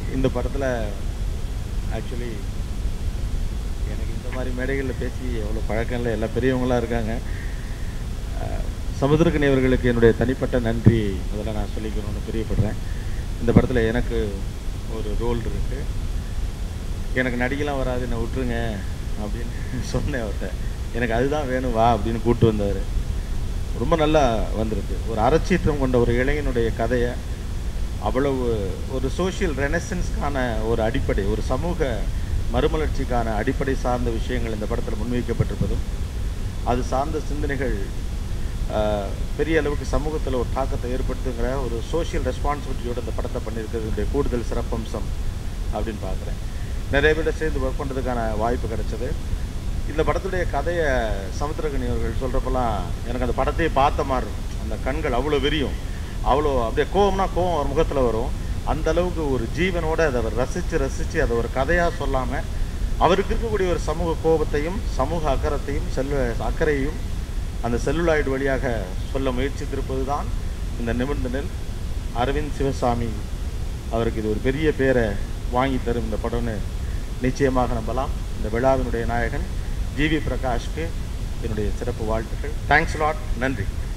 இந்த படத்தில் ஆக்சுவலி எனக்கு இந்த மாதிரி மேடைகளில் பேசி எவ்வளோ பழக்கம் இல்லை எல்லா பெரியவங்களாம் இருக்காங்க அஹ், சமுத்திரக்கனி அவர்களுக்கு என்னுடைய தனிப்பட்ட நன்றி முதல்ல நான் சொல்லிக்கணும்னு பிரியப்படுறேன் இந்த படத்தில் எனக்கு ஒரு ரோல் இருக்குது எனக்கு நடிக்கலாம் வராது என்னை விட்டுருங்க அப்படின்னு சொன்னேன் அவர்கிட்ட எனக்கு அதுதான் வேணும் வா அப்படின்னு கூப்பிட்டு வந்தார் ரொம்ப நல்லா வந்திருக்கு ஒரு அறச்சீற்றம் கொண்ட ஒரு இளைஞனுடைய கதையை அவ்வளவு ஒரு சோஷியல் ரெனசன்ஸ்க்கான ஒரு அடிப்படை ஒரு சமூக மறுமலர்ச்சிக்கான அடிப்படை சார்ந்த விஷயங்கள் இந்த படத்தில் முன்வைக்கப்பட்டிருப்பதும் அது சார்ந்த சிந்தனைகள் ஆஹ், பெரிய அளவுக்கு சமூகத்தில் ஒரு தாக்கத்தை ஏற்படுத்துங்கிற ஒரு சோஷியல் ரெஸ்பான்சிபிலிட்டியோட இந்த படத்தை பண்ணியிருக்கிறதுடைய கூடுதல் சிறப்பம்சம் அப்படின்னு பார்க்குறேன் நிறைய பேர்ட்ட சேர்ந்து ஒர்க் பண்ணுறதுக்கான வாய்ப்பு கிடைச்சது இந்த படத்துடைய கதையை சமுத்திரகனி அவர்கள் சொல்கிறப்பெல்லாம் எனக்கு அந்த படத்தையே பார்த்த மாதிரி இருக்கும் அந்த கண்கள் அவ்வளோ விரியும் அவ்வளோ அப்படியே கோவம்னா கோவம் அவர் முகத்தில் வரும் அந்த அளவுக்கு ஒரு ஜீவனோட அதை அவர் ரசித்து ரசித்து அதை ஒரு கதையாக சொல்லாமல் அவருக்கு இருக்கக்கூடிய ஒரு சமூக கோபத்தையும் சமூக அக்கறத்தையும் செல்வ அக்கறையையும் அந்த செல்லுலாய்டு வழியாக சொல்ல முயற்சித்திருப்பது தான் இந்த நிமிர்ந்த நெல் அரவிந்த் சிவசாமி அவருக்கு இது ஒரு பெரிய பேரை வாங்கி தரும் இந்த படம்னு நிச்சயமாக நம்பலாம் இந்த விழாவினுடைய நாயகன் ஜிவி பிரகாஷ்க்கு என்னுடைய சிறப்பு வாழ்த்துக்கள் தேங்க்ஸ் லாட் நன்றி